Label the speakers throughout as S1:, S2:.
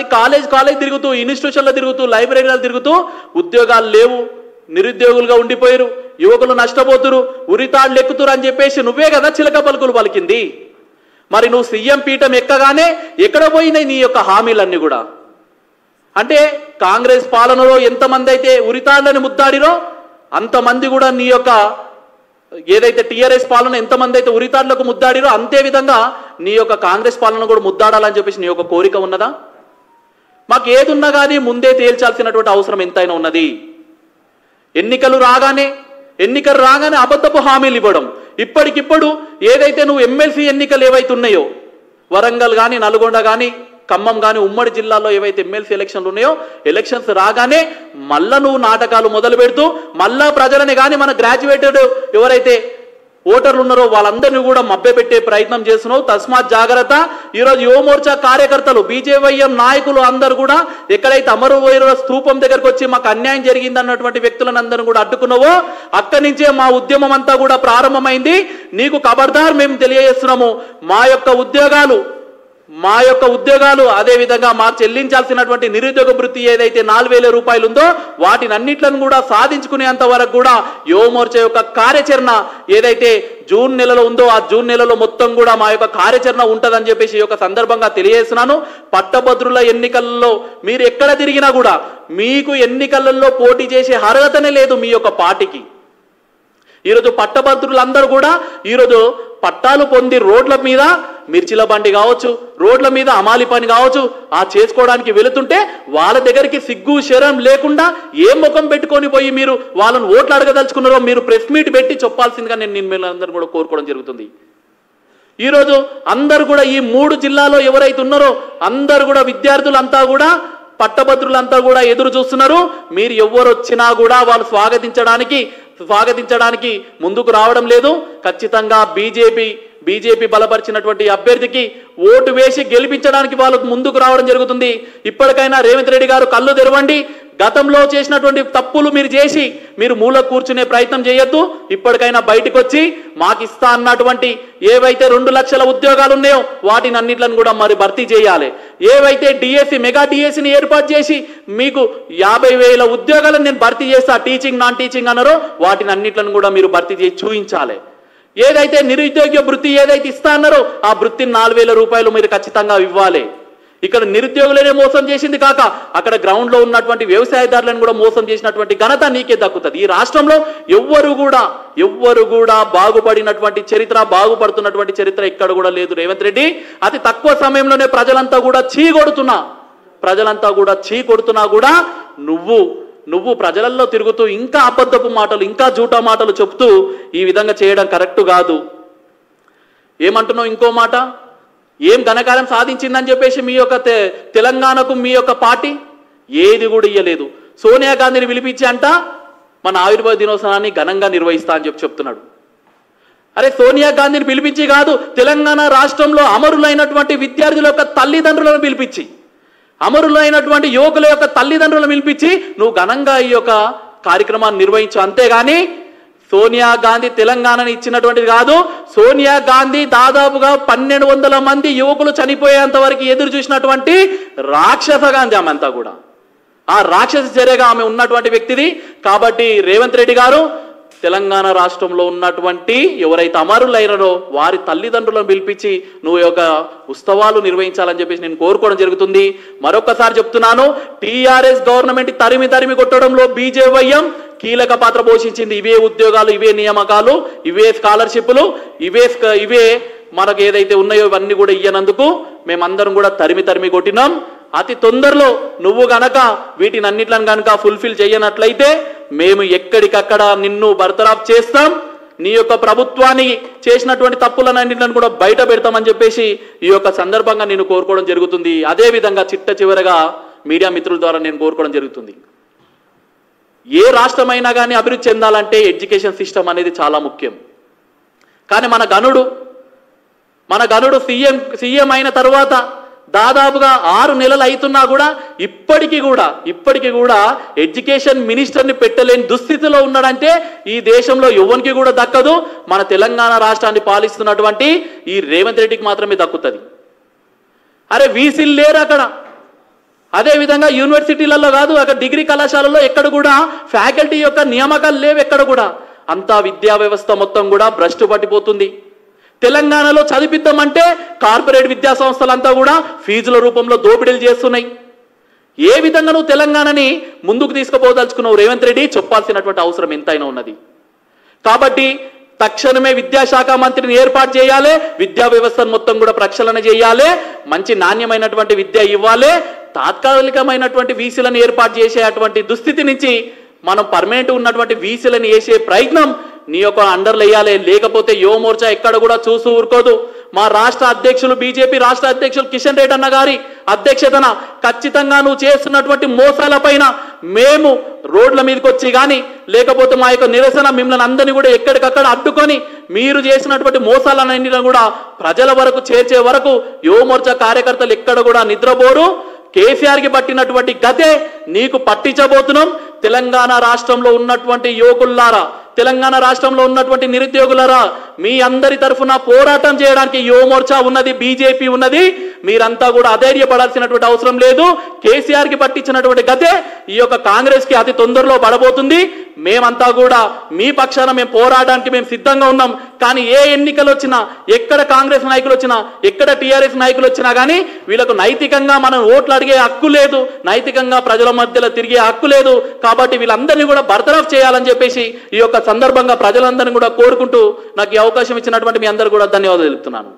S1: college college తిరుగుతూ ఇన్స్టిట్యూషన్లో తిరుగుతూ లైబ్రరీలో తిరుగుతూ ఉద్యోగాలు లేవు నిరుద్యోగులుగా ఉండిపోయారు యువకులు నష్టపోతురు ఉరితాళ్ళు ఎక్కుతురు అని చెప్పేసి నువ్వే కదా చిలక పలుకులు పలికింది మరి నువ్వు సీఎం పీఠం ఎక్కగానే ఎక్కడ పోయినాయి నీ యొక్క హామీలన్నీ కూడా అంటే కాంగ్రెస్ పాలనలో ఎంతమంది అయితే ఉరితాళ్ళని ముద్దాడిరో అంతమంది కూడా నీ యొక్క ఏదైతే టీఆర్ఎస్ పాలన ఎంతమంది అయితే ఉరితాళ్లకు ముద్దాడిరో అంతే విధంగా నీ యొక్క కాంగ్రెస్ పాలన కూడా ముద్దాడాలని చెప్పేసి నీ యొక్క కోరిక ఉన్నదా మాకు ఏది ఉన్నా కానీ ముందే తేల్చాల్సినటువంటి అవసరం ఎంతైనా ఉన్నది ఎన్నికలు రాగానే ఎన్నికలు రాగానే అబద్ధపు హామీలు ఇవ్వడం ఇప్పటికిప్పుడు ఏదైతే నువ్వు ఎమ్మెల్సీ ఎన్నికలు ఏవైతే ఉన్నాయో వరంగల్ కానీ నల్గొండ కానీ ఖమ్మం కానీ ఉమ్మడి జిల్లాలో ఏవైతే ఎమ్మెల్సీ ఎలక్షన్లు ఉన్నాయో ఎలక్షన్స్ రాగానే మళ్ళా నువ్వు నాటకాలు మొదలు పెడుతూ మళ్ళా ప్రజలని కానీ మన గ్రాడ్యుయేటెడ్ ఎవరైతే ఓటర్లు ఉన్నారో వాళ్ళందరినీ కూడా మభ్యపెట్టే ప్రయత్నం చేస్తున్నావు తస్మాత్ జాగ్రత్త ఈరోజు యువ మోర్చా కార్యకర్తలు బీజేవైఎం నాయకులు అందరూ కూడా ఎక్కడైతే అమరవీరుల స్తూపం దగ్గరకు వచ్చి మాకు అన్యాయం జరిగింది అన్నటువంటి వ్యక్తులను అందరూ కూడా అడ్డుకున్నావో అక్కడి నుంచే మా ఉద్యమం అంతా కూడా ప్రారంభమైంది నీకు ఖబర్దార్ మేము తెలియజేస్తున్నాము మా యొక్క ఉద్యోగాలు మా యొక్క ఉద్యోగాలు అదే విధంగా మాకు చెల్లించాల్సినటువంటి నిరుద్యోగ వృత్తి ఏదైతే నాలుగు వేల రూపాయలు ఉందో వాటిని అన్నిట్లను కూడా సాధించుకునేంత వరకు కూడా యువమోర్చా యొక్క కార్యాచరణ ఏదైతే జూన్ నెలలో ఉందో ఆ జూన్ నెలలో మొత్తం కూడా మా యొక్క కార్యాచరణ ఉంటుందని చెప్పేసి ఈ యొక్క సందర్భంగా తెలియజేస్తున్నాను పట్టభద్రుల ఎన్నికల్లో మీరు ఎక్కడ తిరిగినా కూడా మీకు ఎన్నికలలో పోటీ చేసే అర్హతనే లేదు మీ యొక్క పార్టీకి ఈరోజు పట్టభద్రులందరూ కూడా ఈరోజు పట్టాలు పొంది రోడ్ల మీద మిర్చిల బండి కావచ్చు రోడ్ల మీద అమాలి పని కావచ్చు ఆ చేసుకోవడానికి వెళుతుంటే వాళ్ళ దగ్గరికి సిగ్గు శరం లేకుండా ఏ ముఖం పెట్టుకొని పోయి మీరు వాళ్ళని ఓట్లు అడగదలుచుకున్నారో మీరు ప్రెస్ మీట్ పెట్టి చెప్పాల్సిందిగా నేను నేను మిమ్మల్ని కూడా కోరుకోవడం జరుగుతుంది ఈరోజు అందరు కూడా ఈ మూడు జిల్లాలో ఎవరైతే ఉన్నారో అందరు కూడా విద్యార్థులంతా కూడా పట్టభద్రులంతా కూడా ఎదురు చూస్తున్నారు మీరు ఎవరు వచ్చినా కూడా వాళ్ళు స్వాగతించడానికి స్వాగతించడానికి ముందుకు రావడం లేదు ఖచ్చితంగా బీజేపీ బీజేపీ బలపరిచినటువంటి అభ్యర్థికి ఓటు వేసి గెలిపించడానికి వాళ్ళు ముందుకు రావడం జరుగుతుంది ఇప్పటికైనా రేవంత్ రెడ్డి గారు కళ్ళు తెరవండి గతంలో చేసినటువంటి తప్పులు మీరు చేసి మీరు మూల కూర్చునే ప్రయత్నం చేయొద్దు ఇప్పటికైనా బయటకు వచ్చి మాకు ఇస్తా అన్నటువంటి ఏవైతే రెండు లక్షల ఉద్యోగాలు ఉన్నాయో వాటిని అన్నిట్లను కూడా మరి భర్తీ చేయాలి ఏవైతే డిఎస్సి మెగా డిఎస్సిని ఏర్పాటు చేసి మీకు యాభై వేల ఉద్యోగాలను నేను భర్తీ చేస్తా టీచింగ్ నాన్ టీచింగ్ అన్నారో వాటిని అన్నిట్లను కూడా మీరు భర్తీ చేసి చూపించాలి ఏదైతే నిరుద్యోగ వృత్తి ఏదైతే ఇస్తా అన్నారో ఆ వృత్తిని నాలుగు వేల రూపాయలు మీరు ఖచ్చితంగా ఇవ్వాలి ఇక్కడ నిరుద్యోగులనే మోసం చేసింది కాక అక్కడ గ్రౌండ్ లో ఉన్నటువంటి వ్యవసాయదారులను కూడా మోసం చేసినటువంటి ఘనత నీకే దక్కుతుంది ఈ రాష్ట్రంలో ఎవ్వరు కూడా ఎవ్వరు కూడా బాగుపడినటువంటి చరిత్ర బాగుపడుతున్నటువంటి చరిత్ర ఇక్కడ కూడా లేదు రేవంత్ రెడ్డి అతి తక్కువ సమయంలోనే ప్రజలంతా కూడా చీకొడుతున్నా ప్రజలంతా కూడా చీకొడుతున్నా కూడా నువ్వు నువ్వు ప్రజలలో తిరుగుతూ ఇంకా అబద్ధపు మాటలు ఇంకా జూటా మాటలు చెప్తూ ఈ విధంగా చేయడం కరెక్ట్ కాదు ఏమంటున్నావు ఇంకో మాట ఏం ఘనకార్యం సాధించిందని చెప్పేసి మీ యొక్క తె- తెలంగాణకు మీ యొక్క పార్టీ ఏది కూడా ఇయ్యలేదు సోనియా గాంధీని పిలిపించి అంట మన ఆవిర్భావ దినోత్సవాన్ని ఘనంగా నిర్వహిస్తా అని చెప్పి చెప్తున్నాడు అరే సోనియా గాంధీని పిలిపించి కాదు తెలంగాణ రాష్ట్రంలో అమరులైనటువంటి విద్యార్థుల యొక్క తల్లిదండ్రులను పిలిపించి అమరులైనటువంటి యువకుల యొక్క తల్లిదండ్రులను పిలిపించి నువ్వు ఘనంగా ఈ యొక్క కార్యక్రమాన్ని నిర్వహించు అంతేగాని సోనియా గాంధీ తెలంగాణని ఇచ్చినటువంటిది కాదు సోనియా గాంధీ దాదాపుగా పన్నెండు వందల మంది యువకులు చనిపోయేంత వరకు ఎదురు చూసినటువంటి రాక్షస గాంధీ ఆమె అంతా కూడా ఆ రాక్షస చర్యగా ఆమె ఉన్నటువంటి వ్యక్తిది కాబట్టి రేవంత్ రెడ్డి గారు తెలంగాణ రాష్ట్రంలో ఉన్నటువంటి ఎవరైతే అమరులైనారో వారి తల్లిదండ్రులను పిలిపించి నువ్వు ఈ యొక్క ఉత్సవాలు నిర్వహించాలని చెప్పేసి నేను కోరుకోవడం జరుగుతుంది మరొకసారి చెప్తున్నాను టీఆర్ఎస్ గవర్నమెంట్ తరిమి తరిమి కొట్టడంలో బీజేవైఎం కీలక పాత్ర పోషించింది ఇవే ఉద్యోగాలు ఇవే నియామకాలు ఇవే స్కాలర్షిప్లు ఇవే స్క- ఇవే మనకు ఏదైతే ఉన్నాయో ఇవన్నీ కూడా ఇయ్యనందుకు మేమందరం కూడా తరిమి తరిమి కొట్టినాం అతి తొందరలో నువ్వు గనక వీటిని అన్నిట్లను గనక ఫుల్ఫిల్ చేయనట్లయితే మేము ఎక్కడికక్కడ నిన్ను బర్తరాఫ్ చేస్తాం నీ యొక్క ప్రభుత్వాన్ని చేసినటువంటి తప్పులన్నింటిని కూడా బయట పెడతామని చెప్పేసి ఈ యొక్క సందర్భంగా నేను కోరుకోవడం జరుగుతుంది అదే విధంగా చిట్ట చివరగా మీడియా మిత్రుల ద్వారా నేను కోరుకోవడం జరుగుతుంది ఏ రాష్ట్రమైనా కానీ అభివృద్ధి చెందాలంటే ఎడ్యుకేషన్ సిస్టమ్ అనేది చాలా ముఖ్యం కానీ మన గనుడు మన గనుడు సీఎం సీఎం అయిన తర్వాత దాదాపుగా ఆరు నెలలు అవుతున్నా కూడా ఇప్పటికీ కూడా ఇప్పటికీ కూడా ఎడ్యుకేషన్ మినిస్టర్ని పెట్టలేని దుస్థితిలో ఉన్నాడంటే ఈ దేశంలో ఎవరికి కూడా దక్కదు మన తెలంగాణ రాష్ట్రాన్ని పాలిస్తున్నటువంటి ఈ రేవంత్ రెడ్డికి మాత్రమే దక్కుతుంది అరే వీసీలు లేరు అక్కడ అదేవిధంగా యూనివర్సిటీలలో కాదు అక్కడ డిగ్రీ కళాశాలలో ఎక్కడ కూడా ఫ్యాకల్టీ యొక్క నియామకాలు లేవు ఎక్కడ కూడా అంతా విద్యా వ్యవస్థ మొత్తం కూడా భ్రష్టు పట్టిపోతుంది తెలంగాణలో చదివిద్దామంటే కార్పొరేట్ విద్యా సంస్థలంతా కూడా ఫీజుల రూపంలో దోపిడీలు చేస్తున్నాయి ఏ విధంగా నువ్వు తెలంగాణని ముందుకు తీసుకుపోదలుచుకున్నావు రేవంత్ రెడ్డి చెప్పాల్సినటువంటి అవసరం ఎంతైనా ఉన్నది కాబట్టి తక్షణమే విద్యాశాఖ మంత్రిని ఏర్పాటు చేయాలి విద్యా వ్యవస్థను మొత్తం కూడా ప్రక్షాళన చేయాలి మంచి నాణ్యమైనటువంటి విద్య ఇవ్వాలి తాత్కాలికమైనటువంటి వీసీలను ఏర్పాటు చేసే అటువంటి దుస్థితి నుంచి మనం పర్మనెంట్ ఉన్నటువంటి వీసీలను వేసే ప్రయత్నం నీ యొక్క అండర్లు వేయాలి లేకపోతే యువ మోర్చా ఎక్కడ కూడా చూస్తూ ఊరుకోదు మా రాష్ట్ర అధ్యక్షులు బీజేపీ రాష్ట్ర అధ్యక్షులు కిషన్ రెడ్డి అన్న గారి అధ్యక్షతన ఖచ్చితంగా నువ్వు చేస్తున్నటువంటి మోసాల పైన మేము రోడ్ల మీదకి వచ్చి కానీ లేకపోతే మా యొక్క నిరసన మిమ్మల్ని అందరినీ కూడా ఎక్కడికక్కడ అడ్డుకొని మీరు చేసినటువంటి మోసాలన్నింటినీ కూడా ప్రజల వరకు చేర్చే వరకు యువ మోర్చా కార్యకర్తలు ఎక్కడ కూడా నిద్రపోరు కేసీఆర్కి పట్టినటువంటి గతే నీకు పట్టించబోతున్నాం తెలంగాణ రాష్ట్రంలో ఉన్నటువంటి యువకుల్లారా తెలంగాణ రాష్ట్రంలో ఉన్నటువంటి నిరుద్యోగులారా మీ అందరి తరఫున పోరాటం చేయడానికి యువ మోర్చా ఉన్నది బీజేపీ ఉన్నది మీరంతా కూడా అధైర్యపడాల్సినటువంటి అవసరం లేదు కేసీఆర్ కి పట్టించినటువంటి గతే ఈ యొక్క కాంగ్రెస్ కి అతి తొందరలో పడబోతుంది మేమంతా కూడా మీ పక్షాన మేము పోరాటానికి మేము సిద్ధంగా ఉన్నాం కానీ ఏ ఎన్నికలు వచ్చినా ఎక్కడ కాంగ్రెస్ నాయకులు వచ్చినా ఎక్కడ టీఆర్ఎస్ నాయకులు వచ్చినా కానీ వీళ్ళకు నైతికంగా మనం ఓట్లు అడిగే హక్కు లేదు నైతికంగా ప్రజల మధ్యలో తిరిగే హక్కు లేదు కాబట్టి వీళ్ళందరినీ కూడా బర్తరఫ్ చేయాలని చెప్పేసి ఈ యొక్క సందర్భంగా ప్రజలందరినీ కూడా కోరుకుంటూ నాకు ఈ అవకాశం ఇచ్చినటువంటి మీ అందరు కూడా ధన్యవాదాలు తెలుపుతున్నాను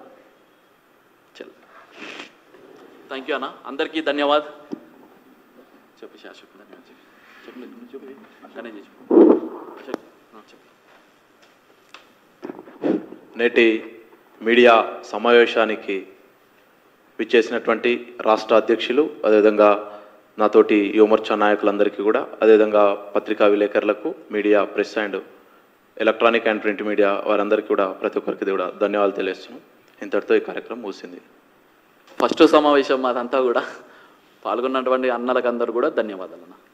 S1: థ్యాంక్ యూ అన్న అందరికీ ధన్యవాద్ చెప్పు శాశ్వత ధన్యవాదాలు చెప్పు చెప్పు నువ్వు చెప్పు అక్కనే చెప్పు చెప్పు ఆ, చెప్పు
S2: నేటి మీడియా సమావేశానికి విచ్చేసినటువంటి రాష్ట్ర అధ్యక్షులు అదేవిధంగా నాతోటి యువమోర్చా నాయకులందరికీ కూడా అదేవిధంగా పత్రికా విలేకరులకు media press and electronic and print media వారందరికీ కూడా ప్రతి ఒక్కరికి కూడా ధన్యవాదాలు తెలియజేస్తున్నాం ఇంతటితో ఈ కార్యక్రమం ముగిసింది
S1: ఫస్ట్ సమావేశం మాదంతా కూడా పాల్గొన్నటువంటి అన్నలకు అందరూ కూడా ధన్యవాదాలు అన్న